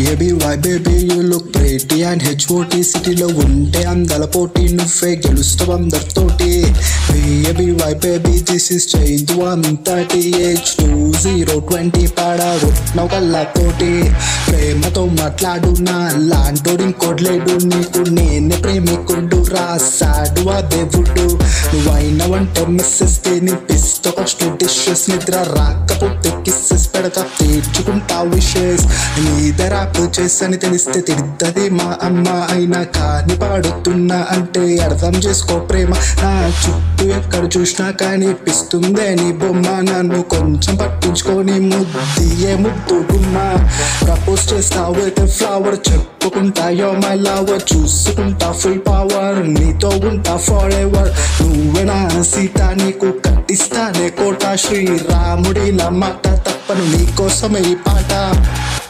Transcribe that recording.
baby why baby you look pretty and HOT సిటీలో ఉంటే అందల పోటీ నువ్వే గెలుస్తావు అందరితోటి baby why baby this is Chaidu అంతటి ఏజ్ టూ జీరో ట్వంటీ పాడగొట్టినావు కళ్ళతోటి ప్రేమతో మాట్లాడు నా లాంటోడు ఇంకోట్లేడు నీకు నేనే ప్రేమికుడు రాసాడు ఆ దేవుడు నువ్వైనవంటే మిస్సెస్ తినిపిస్తా ఫస్ట్ డిషెస్ నిద్ర రాకపోతే కిస్సెస్ పెడతా తీర్చుకుంటా విషెస్ నీదే రాపు చేసని తెలిస్తే తిడుతుంది మా అమ్మ అయినా కానీ పాడుతున్నా అంటే అర్థం చేసుకో ప్రేమ నా చుట్టూ ఎక్కడ చూసినా కనిపిస్తుందే నీ బొమ్మ నన్ను కొంచెం పట్టించుకొని ముద్దియే ముద్దు గుమ్మ ప్రపోజ్ చేస్తావు అయితే ఫ్లవర్ చెప్పుకుంటాయో మై లవర్ చూసుకుంటా ఫుల్ పవర్ నీతో ఉంటా ఫర్ ఎవర్ నువ్వే నా సీత నీకు కట్టిస్తానే కోట శ్రీరాముడి మాట తప్పను నీకోసమే ఈ పాట